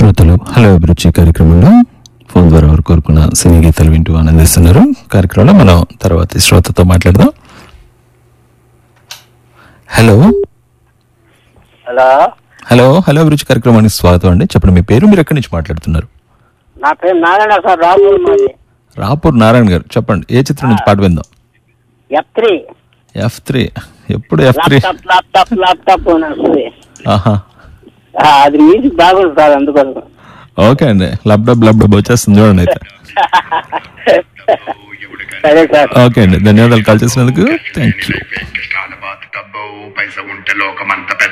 శ్రోతలు హలో అభిరుచి కార్యక్రమంలో ఫోన్ ద్వారా వారు కోరుకున్న సినీ గీతాలు వింటూ ఆనందిస్తున్నారు కార్యక్రమంలో మనం తర్వాత శ్రోతతో మాట్లాడదాం హలో హలో హలో హలో అభిరుచి కార్యక్రమానికి స్వాగతం అండి చెప్పండి మీ పేరు మీరు ఎక్కడి నుంచి మాట్లాడుతున్నారు నా పేరు నారాయణ సార్ రాజు మాది రాపూర్ నారాయణ గారు చెప్పండి ఏ చిత్రం నుంచి పాట విందాం ఎఫ్ త్రీ ఎఫ్ త్రీ ఎప్పుడు F three laptop laptop laptop అని వస్తుంది ఆహా ఆ, అది మ్యూజిక్ బాగుంది సార్ అందుకోసం ఓకే అండి లబ్డబ్ లబ్డబ్ వచ్చేస్తుంది చూడండి అయితే సరే సార్ ఓకే అండి ధన్యవాదాలు కాల్ చేసినందుకు థ్యాంక్ యూ వెంకటాల బాతు డబ్బు పైస ఉంటే లోకమంత పెద్ద